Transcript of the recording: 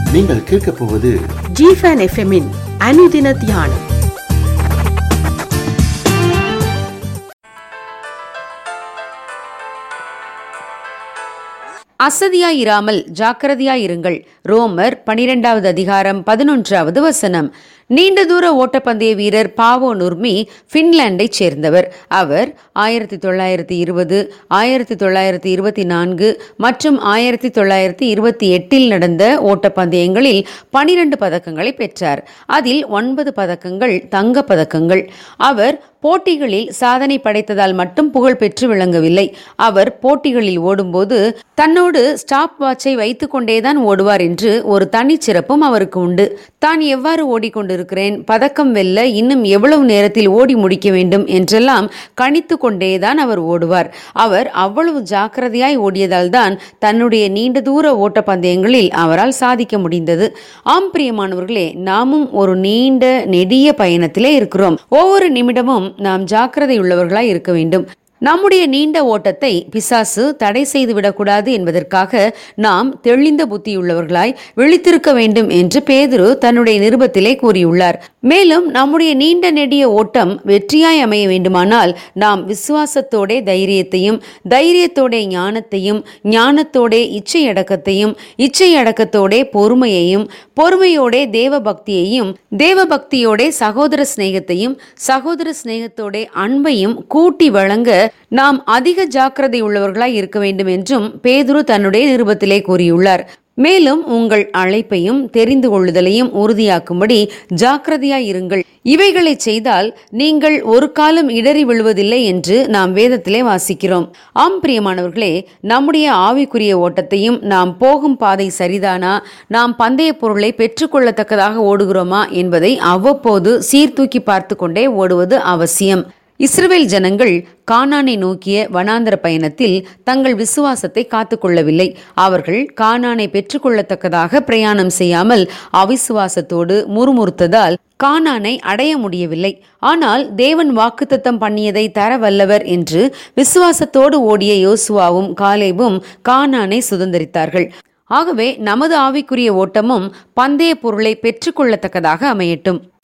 நீங்கள் கேட்கப் போவது ஜிஃபன் எஃப்எம்மின் அனுதின தியானம் அசதியாயிராமல் ஜாக்கிரதையாயிருங்கள் ரோமர் பனிரெண்டாவது அதிகாரம் பதினொன்றாவது வசனம் நீண்ட தூர ஓட்டப்பந்தய வீரர் பாவோ நுர்மி பின்லாந்தைச் சேர்ந்தவர் அவர் ஆயிரத்தி தொள்ளாயிரத்தி இருபது ஆயிரத்தி தொள்ளாயிரத்தி இருபத்தி நான்கு மற்றும் ஆயிரத்தி தொள்ளாயிரத்தி இருபத்தி எட்டில் நடந்த ஓட்டப்பந்தயங்களில் பனிரெண்டு பதக்கங்களை பெற்றார் அதில் ஒன்பது பதக்கங்கள் தங்க பதக்கங்கள் அவர் போட்டிகளில் சாதனை படைத்ததால் மட்டும் புகழ் பெற்று விளங்கவில்லை அவர் போட்டிகளில் ஓடும்போது தன்னோடு ஸ்டாப் வாட்சை வைத்துக் கொண்டேதான் ஓடுவார் என்று ஒரு தனிச்சிறப்பும் அவருக்கு உண்டு தான் எவ்வாறு ஓடிக்கொண்டிருக்கிறேன் பதக்கம் வெல்ல இன்னும் எவ்வளவு நேரத்தில் ஓடி முடிக்க வேண்டும் என்றெல்லாம் கணித்து கொண்டேதான் அவர் ஓடுவார் அவர் அவ்வளவு ஜாக்கிரதையாய் ஓடியதால் தான் தன்னுடைய நீண்ட தூர ஓட்டப்பந்தயங்களில் அவரால் சாதிக்க முடிந்தது ஆம் பிரியமானவர்களே நாமும் ஒரு நீண்ட நெடிய பயணத்திலே இருக்கிறோம் ஒவ்வொரு நிமிடமும் நாம் ஜாக்கிரதை உள்ளவர்களாய் இருக்க வேண்டும் நம்முடைய நீண்ட ஓட்டத்தை பிசாசு தடை செய்து விடக்கூடாது என்பதற்காக நாம் தெளிந்த புத்தியுள்ளவர்களாய் விழித்திருக்க வேண்டும் என்று பேதுரு தன்னுடைய நிருபத்திலே கூறியுள்ளார் மேலும் நம்முடைய நீண்ட நெடிய ஓட்டம் வெற்றியாய் அமைய வேண்டுமானால் நாம் விசுவாசத்தோட தைரியத்தையும் தைரியத்தோட ஞானத்தையும் ஞானத்தோட இச்சை அடக்கத்தையும் இச்சை அடக்கத்தோட பொறுமையையும் பொறுமையோட தேவ பக்தியையும் தேவ பக்தியோட சகோதர சிநேகத்தையும் சகோதர சிநேகத்தோட அன்பையும் கூட்டி வழங்க நாம் அதிக ஜாக்கிரதை உள்ளவர்களாய் இருக்க வேண்டும் என்றும் பேதுரு தன்னுடைய நிருபத்திலே கூறியுள்ளார் மேலும் உங்கள் அழைப்பையும் தெரிந்து கொள்ளுதலையும் உறுதியாக்கும்படி ஜாக்கிரதையாய் இருங்கள் இவைகளை செய்தால் நீங்கள் ஒரு காலம் இடறி விழுவதில்லை என்று நாம் வேதத்திலே வாசிக்கிறோம் ஆம் பிரியமானவர்களே நம்முடைய ஆவிக்குரிய ஓட்டத்தையும் நாம் போகும் பாதை சரிதானா நாம் பந்தய பொருளை பெற்றுக்கொள்ளத்தக்கதாக ஓடுகிறோமா என்பதை அவ்வப்போது சீர்தூக்கி பார்த்து கொண்டே ஓடுவது அவசியம் இஸ்ரவேல் ஜனங்கள் கானானை நோக்கிய வனாந்தர பயணத்தில் தங்கள் விசுவாசத்தை காத்துக்கொள்ளவில்லை அவர்கள் கானானை பெற்றுக்கொள்ளத்தக்கதாக பிரயாணம் செய்யாமல் அவிசுவாசத்தோடு முறுமுறுத்ததால் கானானை அடைய முடியவில்லை ஆனால் தேவன் வாக்குத்தத்தம் பண்ணியதை தர வல்லவர் என்று விசுவாசத்தோடு ஓடிய யோசுவாவும் காலேபும் கானானை சுதந்திரித்தார்கள் ஆகவே நமது ஆவிக்குரிய ஓட்டமும் பந்தய பொருளை பெற்றுக்கொள்ளத்தக்கதாக அமையட்டும்